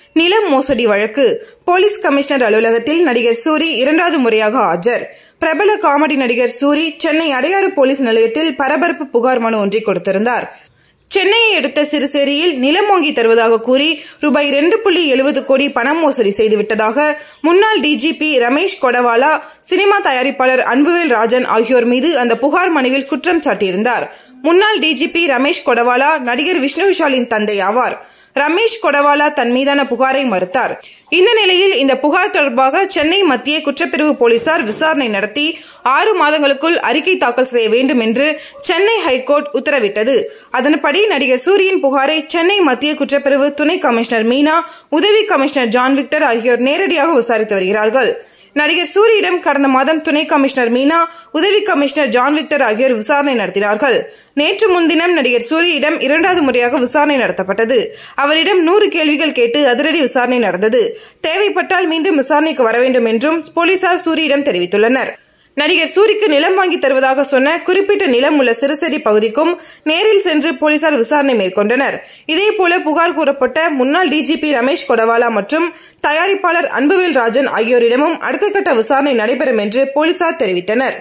நில மோசடி வழக்கு போலீஸ் கமிஷனர் அலுவலகத்தில் நடிகர் சூரி இரண்டாவது முறையாக ஆஜர் பிரபல காமெடி நடிகர் சூரி சென்னை அடையாறு போலீஸ் நிலையத்தில் பரபரப்பு புகார் மனு ஒன்றை கொடுத்திருந்தார் சென்னையை அடுத்த சிறுசேரியில் நிலம் வாங்கி தருவதாக கூறி ரூபாய் இரண்டு புள்ளி எழுபது கோடி பணம் மோசடி செய்துவிட்டதாக முன்னாள் டிஜிபி ரமேஷ் கொடவாலா சினிமா தயாரிப்பாளர் அன்புவேல் ராஜன் ஆகியோர் மீது அந்த புகார் மனுவில் குற்றம் சாட்டியிருந்தார் முன்னாள் டிஜிபி ரமேஷ் கொடவாலா நடிகர் விஷ்ணு விஷாலின் தந்தை ஆவார் ரமேஷ் கொடவாலா தன் மீதான புகாரை மறுத்தார் இந்த நிலையில் இந்த புகார் தொடர்பாக சென்னை மத்திய குற்றப்பிரிவு போலீசார் விசாரணை நடத்தி ஆறு மாதங்களுக்குள் அறிக்கை தாக்கல் செய்ய வேண்டும் என்று சென்னை ஹைகோர்ட் உத்தரவிட்டது அதன்படி நடிகர் சூரியின் புகாரை சென்னை மத்திய குற்றப்பிரிவு துணை கமிஷனர் மீனா உதவி கமிஷனர் ஜான் விக்டர் ஆகியோர் நேரடியாக விசாரித்து வருகிறார்கள் நடிகர் சூரியிடம் கடந்த மாதம் துணை கமிஷனர் மீனா உதவி கமிஷனர் ஜான் விக்டர் ஆகியோர் விசாரணை நடத்தினார்கள் நேற்று முன்தினம் நடிகர் சூரியிடம் இரண்டாவது முறையாக விசாரணை நடத்தப்பட்டது அவரிடம் நூறு கேள்விகள் கேட்டு அதிரடி விசாரணை நடந்தது தேவைப்பட்டால் மீண்டும் விசாரணைக்கு வர வேண்டும் என்றும் போலீசார் சூரியிடம் தெரிவித்துள்ளனர் நடிகர் சூரிக்கு நிலம் வாங்கி தருவதாக சொன்ன குறிப்பிட்ட நிலம் உள்ள சிறுசேரி பகுதிக்கும் நேரில் சென்று போலீசார் விசாரணை மேற்கொண்டனர் இதேபோல புகார் கூறப்பட்ட முன்னாள் டிஜிபி ரமேஷ் கொடவாலா மற்றும் தயாரிப்பாளர் அன்புவேல் ராஜன் ஆகியோரிடமும் அடுத்த கட்ட விசாரணை நடைபெறும் என்று போலீசார் தெரிவித்தனர்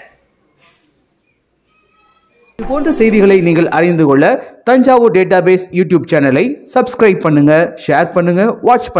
இது போன்ற செய்திகளை நீங்கள் அறிந்து கொள்ள தஞ்சாவூர் டேட்டாபேஸ் யூடியூப் சேனலை சப்ஸ்கிரைப் பண்ணுங்க ஷேர் பண்ணுங்க வாட்ச் பண்ணுங்க